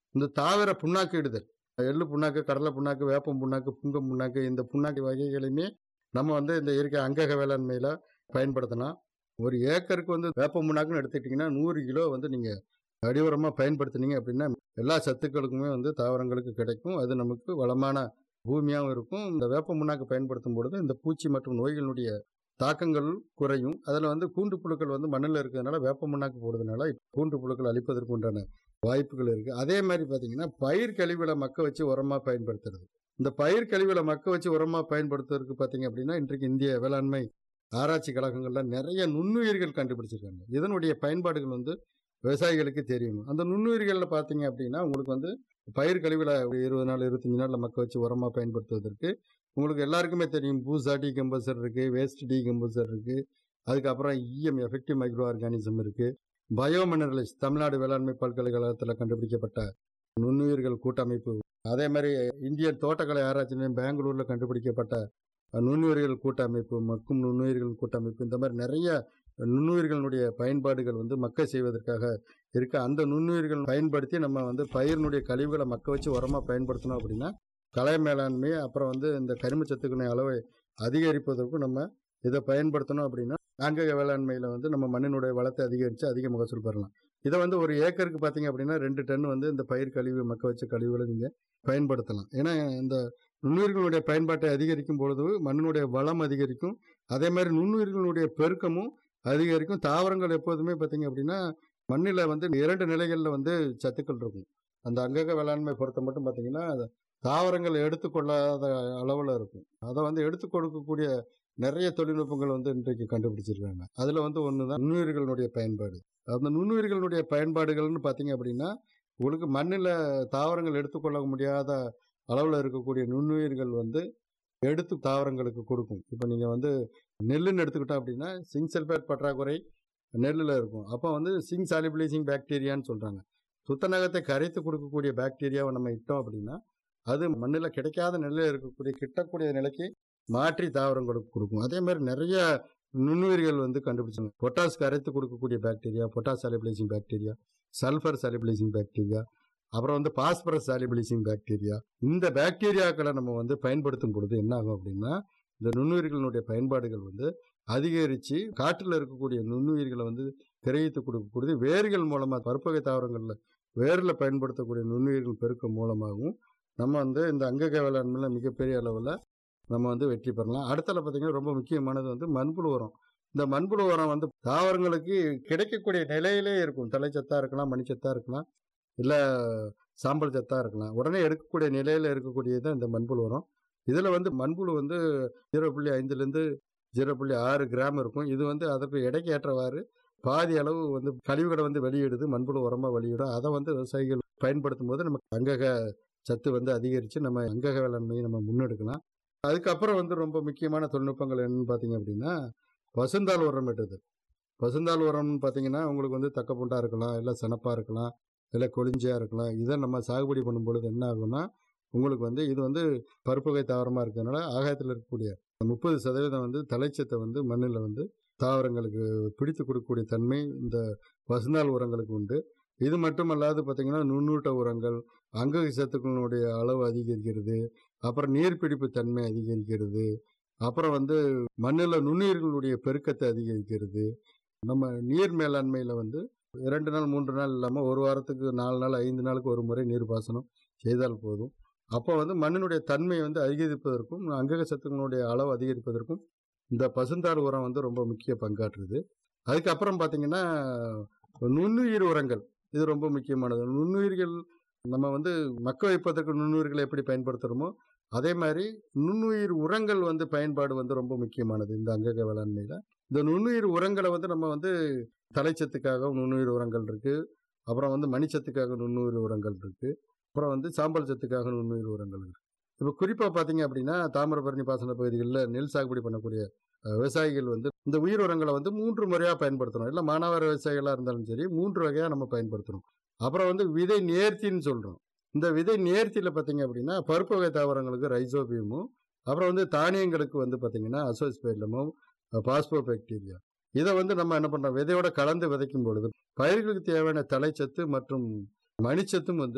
இந்த தாவர புண்ணாக்கு இடுதல் எள்ளு புண்ணாக்கு கடலை புண்ணாக்கு வேப்பம் புண்ணாக்கு புங்கம் புண்ணாக்கு இந்த புண்ணாக்கு வகைகளையுமே நம்ம வந்து இந்த இயற்கை அங்கக வேளாண்மையில் பயன்படுத்தலாம் ஒரு ஏக்கருக்கு வந்து வேப்பம் புண்ணாக்குன்னு எடுத்துக்கிட்டிங்கன்னா நூறு கிலோ வந்து நீங்கள் அடியுரமாக பயன்படுத்துனீங்க அப்படின்னா எல்லா சத்துக்களுக்குமே வந்து தாவரங்களுக்கு கிடைக்கும் அது நமக்கு வளமான பூமியாகவும் இருக்கும் இந்த வேப்ப புண்ணாக்கு பயன்படுத்தும் பொழுது இந்த பூச்சி மற்றும் நோய்களுடைய தாக்கங்கள் குறையும் அதில் வந்து கூண்டு புழுக்கள் வந்து மண்ணில் இருக்கிறதுனால வேப்ப புண்ணாக்கு போடுறதுனால கூண்டு புழுக்கள் அழிப்பதற்கு உண்டான வாய்ப்புகள் இருக்குது அதே மாதிரி பார்த்தீங்கன்னா பயிர் கழிவுகளை மக்க வச்சு உரமாக பயன்படுத்துறது இந்த பயிர் கழிவுகளை மக்க வச்சு உரமாக பயன்படுத்துறதுக்கு பார்த்தீங்க அப்படின்னா இன்றைக்கு இந்திய வேளாண்மை ஆராய்ச்சி கழகங்கள்ல நிறைய நுண்ணுயிர்கள் கண்டுபிடிச்சிருக்காங்க இதனுடைய பயன்பாடுகள் வந்து விவசாயிகளுக்கு தெரியணும் அந்த நுண்ணுயிர்களில் பார்த்தீங்க அப்படின்னா உங்களுக்கு வந்து பயிர் கழிவுகளை ஒரு இருபது நாள் இருபத்தஞ்சி நாளில் மக்க வச்சு உரமாக பயன்படுத்துவதற்கு உங்களுக்கு எல்லாருக்குமே தெரியும் பூசா டீகம்போசர் இருக்குது வேஸ்ட் டீகம்போசர் இருக்குது அதுக்கப்புறம் இஎம் எஃபெக்டிவ் மைக்ரோ ஆர்கானிசம் இருக்குது பயோ மினரல்ஸ் தமிழ்நாடு வேளாண்மை பல்கலைக்கழகத்தில் கண்டுபிடிக்கப்பட்ட நுண்ணுயிர்கள் கூட்டமைப்பு அதே மாதிரி இந்தியன் தோட்டக்கலை ஆராய்ச்சி நிலையம் பெங்களூரில் கண்டுபிடிக்கப்பட்ட நுண்ணுயிர்கள் கூட்டமைப்பு மக்கும் நுண்ணுயிர்கள் கூட்டமைப்பு இந்த மாதிரி நிறைய நுண்ணுயிர்களுடைய பயன்பாடுகள் வந்து மக்க செய்வதற்காக இருக்கு அந்த நுண்ணுயிர்கள் பயன்படுத்தி நம்ம வந்து பயிரினுடைய கழிவுகளை மக்க வச்சு உரமாக பயன்படுத்தணும் அப்படின்னா களை மேலாண்மை அப்புறம் வந்து இந்த கரிமச்சத்துக்களின் அளவை அதிகரிப்பதற்கும் நம்ம இதை பயன்படுத்தணும் அப்படின்னா அங்கக வேளாண்மையில் வந்து நம்ம மண்ணினுடைய வளத்தை அதிகரித்து அதிக மகசூல் பெறலாம் இதை வந்து ஒரு ஏக்கருக்கு பார்த்தீங்க அப்படின்னா ரெண்டு டன் வந்து இந்த பயிர் கழிவு மக்க வச்ச கழிவுகளை நீங்கள் பயன்படுத்தலாம் ஏன்னா இந்த நுண்ணுயிர்களுடைய பயன்பாட்டை அதிகரிக்கும் பொழுது மண்ணினுடைய வளம் அதிகரிக்கும் அதே மாதிரி நுண்ணுயிர்களுடைய பெருக்கமும் அதிகரிக்கும் தாவரங்கள் எப்போதுமே பார்த்தீங்க அப்படின்னா மண்ணில் வந்து இரண்டு நிலைகளில் வந்து சத்துக்கள் இருக்கும் அந்த அங்கக வேளாண்மை பொறுத்த மட்டும் பார்த்தீங்கன்னா தாவரங்கள் எடுத்துக்கொள்ளாத அளவில் இருக்கும் அதை வந்து எடுத்து கொடுக்கக்கூடிய நிறைய தொழில்நுட்பங்கள் வந்து இன்றைக்கு கண்டுபிடிச்சிருக்காங்க அதில் வந்து ஒன்று தான் நுண்ணுயிர்களுடைய பயன்பாடு அந்த நுண்ணுயிர்களுடைய பயன்பாடுகள்னு பார்த்தீங்க அப்படின்னா உங்களுக்கு மண்ணில் தாவரங்கள் எடுத்துக்கொள்ள முடியாத அளவில் இருக்கக்கூடிய நுண்ணுயிர்கள் வந்து எடுத்து தாவரங்களுக்கு கொடுக்கும் இப்போ நீங்கள் வந்து நெல்லுன்னு எடுத்துக்கிட்டோம் அப்படின்னா சிங் சல்பேட் பற்றாக்குறை நெல்லில் இருக்கும் அப்போ வந்து சிங் சாலிபிளைசிங் பாக்டீரியான்னு சொல்கிறாங்க துத்தநகத்தை கரைத்து கொடுக்கக்கூடிய பாக்டீரியாவை நம்ம இட்டோம் அப்படின்னா அது மண்ணில் கிடைக்காத நிலையில் இருக்கக்கூடிய கிட்டக்கூடிய நிலைக்கு மாற்றி தாவரங்களுக்கு கொடுக்கும் அதே மாதிரி நிறைய நுண்ணுயிர்கள் வந்து கண்டுபிடிச்சாங்க பொட்டாஸ் கரைத்து கொடுக்கக்கூடிய bacteria potash solubilizing bacteria sulphur solubilizing bacteria அப்புறம் வந்து பாஸ்பரஸ் சாலிபிளைசிங் பாக்டீரியா இந்த பாக்டீரியாக்களை நம்ம வந்து பயன்படுத்தும் பொழுது என்ன ஆகும் அப்படின்னா இந்த நுண்ணுயிர்களினுடைய பயன்பாடுகள் வந்து அதிகரித்து காற்றில் இருக்கக்கூடிய நுண்ணுயிர்களை வந்து கிரகித்து கொடுக்கக்கூடிய வேர்கள் மூலமாக பருப்பகை தாவரங்களில் வேரில் பயன்படுத்தக்கூடிய நுண்ணுயிர்கள் பெருக்கம் மூலமாகவும் நம்ம வந்து இந்த அங்கக வேளாண்மையில் மிகப்பெரிய அளவில் நம்ம வந்து வெற்றி பெறலாம் அடுத்தல பார்த்தீங்கன்னா ரொம்ப முக்கியமானது வந்து மண்புழு உரம் இந்த மண்புழு உரம் வந்து தாவரங்களுக்கு கிடைக்கக்கூடிய நிலையிலே இருக்கும் தலைச்சத்தாக இருக்கலாம் மணிச்சத்தாக இருக்கலாம் இல்லை சாம்பல் சத்தாக இருக்கலாம் உடனே எடுக்கக்கூடிய நிலையில் இருக்கக்கூடியது தான் இந்த மண்புழு உரம் இதில் வந்து மண்புழு வந்து ஜீரோ புள்ளி ஐந்துலேருந்து ஜீரோ புள்ளி ஆறு கிராம் இருக்கும் இது வந்து அதற்கு எடைக்கு ஏற்றவாறு பாதி அளவு வந்து கழிவுகளை வந்து வெளியிடுது மண்புழு உரமாக வெளியிடும் அதை வந்து விவசாயிகள் பயன்படுத்தும் போது நமக்கு அங்கக சத்து வந்து அதிகரித்து நம்ம அங்கக வேளாண்மையை நம்ம முன்னெடுக்கலாம் அதுக்கப்புறம் வந்து ரொம்ப முக்கியமான தொழில்நுட்பங்கள் என்னன்னு பார்த்தீங்க அப்படின்னா பசுந்தாள் உரம் இட்டுதல் பசுந்தாள் உரம்னு பார்த்தீங்கன்னா உங்களுக்கு வந்து தக்கப்பூண்டா இருக்கலாம் இல்லை சனப்பாக இருக்கலாம் இல்லை கொளிஞ்சியாக இருக்கலாம் இதை நம்ம சாகுபடி பண்ணும் பொழுது என்ன ஆகும்னா உங்களுக்கு வந்து இது வந்து பருப்புகை தாவரமாக இருக்கிறதுனால ஆகாயத்தில் இருக்கக்கூடிய முப்பது சதவீதம் வந்து தலைச்சத்தை வந்து மண்ணில் வந்து தாவரங்களுக்கு பிடித்து கொடுக்கக்கூடிய தன்மை இந்த பசுந்தாள் உரங்களுக்கு உண்டு இது மட்டுமல்லாது பார்த்தீங்கன்னா நுண்ணூட்ட உரங்கள் அங்க சத்துக்களுடைய அளவு அதிகரிக்கிறது அப்புறம் நீர்பிடிப்பு தன்மை அதிகரிக்கிறது அப்புறம் வந்து மண்ணில் நுண்ணுயிர்களுடைய பெருக்கத்தை அதிகரிக்கிறது நம்ம நீர் மேலாண்மையில் வந்து இரண்டு நாள் மூன்று நாள் இல்லாமல் ஒரு வாரத்துக்கு நாலு நாள் ஐந்து நாளுக்கு ஒரு முறை நீர் பாசனம் செய்தால் போதும் அப்போ வந்து மண்ணினுடைய தன்மையை வந்து அதிகரிப்பதற்கும் அங்கக சத்துக்களுடைய அளவு அதிகரிப்பதற்கும் இந்த பசுந்தாள் உரம் வந்து ரொம்ப முக்கிய பங்காற்றுது அதுக்கப்புறம் பார்த்தீங்கன்னா நுண்ணுயிர் உரங்கள் இது ரொம்ப முக்கியமானது நுண்ணுயிர்கள் நம்ம வந்து மக்க வைப்பதற்கு நுண்ணுயிர்களை எப்படி பயன்படுத்துகிறோமோ அதே மாதிரி நுண்ணுயிர் உரங்கள் வந்து பயன்பாடு வந்து ரொம்ப முக்கியமானது இந்த அங்கக வேளாண்மையில் இந்த நுண்ணுயிர் உரங்களை வந்து நம்ம வந்து தலைச்சத்துக்காக நுண்ணுயிர் உரங்கள் இருக்குது அப்புறம் வந்து மணிச்சத்துக்காக நுண்ணுயிர் உரங்கள் இருக்குது அப்புறம் வந்து சாம்பல் சத்துக்காக நுண்ணுயிர் உரங்கள் இருக்குது இப்போ குறிப்பாக பார்த்தீங்க அப்படின்னா தாமிரபரணி பாசன பகுதிகளில் நெல் சாகுபடி பண்ணக்கூடிய விவசாயிகள் வந்து இந்த உயிர் உரங்களை வந்து மூன்று முறையாக பயன்படுத்தணும் இல்லை மாணவர் விவசாயிகளாக இருந்தாலும் சரி மூன்று வகையாக நம்ம பயன்படுத்தணும் அப்புறம் வந்து விதை நேர்த்தின்னு சொல்கிறோம் இந்த விதை நேர்த்தியில் பார்த்தீங்க அப்படின்னா பருப்பு வகை தாவரங்களுக்கு ரைசோபியமும் அப்புறம் வந்து தானியங்களுக்கு வந்து பார்த்தீங்கன்னா அசோஸ்பெல்லமும் பாஸ்போ பாக்டீரியா இதை வந்து நம்ம என்ன பண்ணுறோம் விதையோட கலந்து விதைக்கும் பொழுது பயிர்களுக்கு தேவையான தலைச்சத்து மற்றும் மணிச்சத்தும் வந்து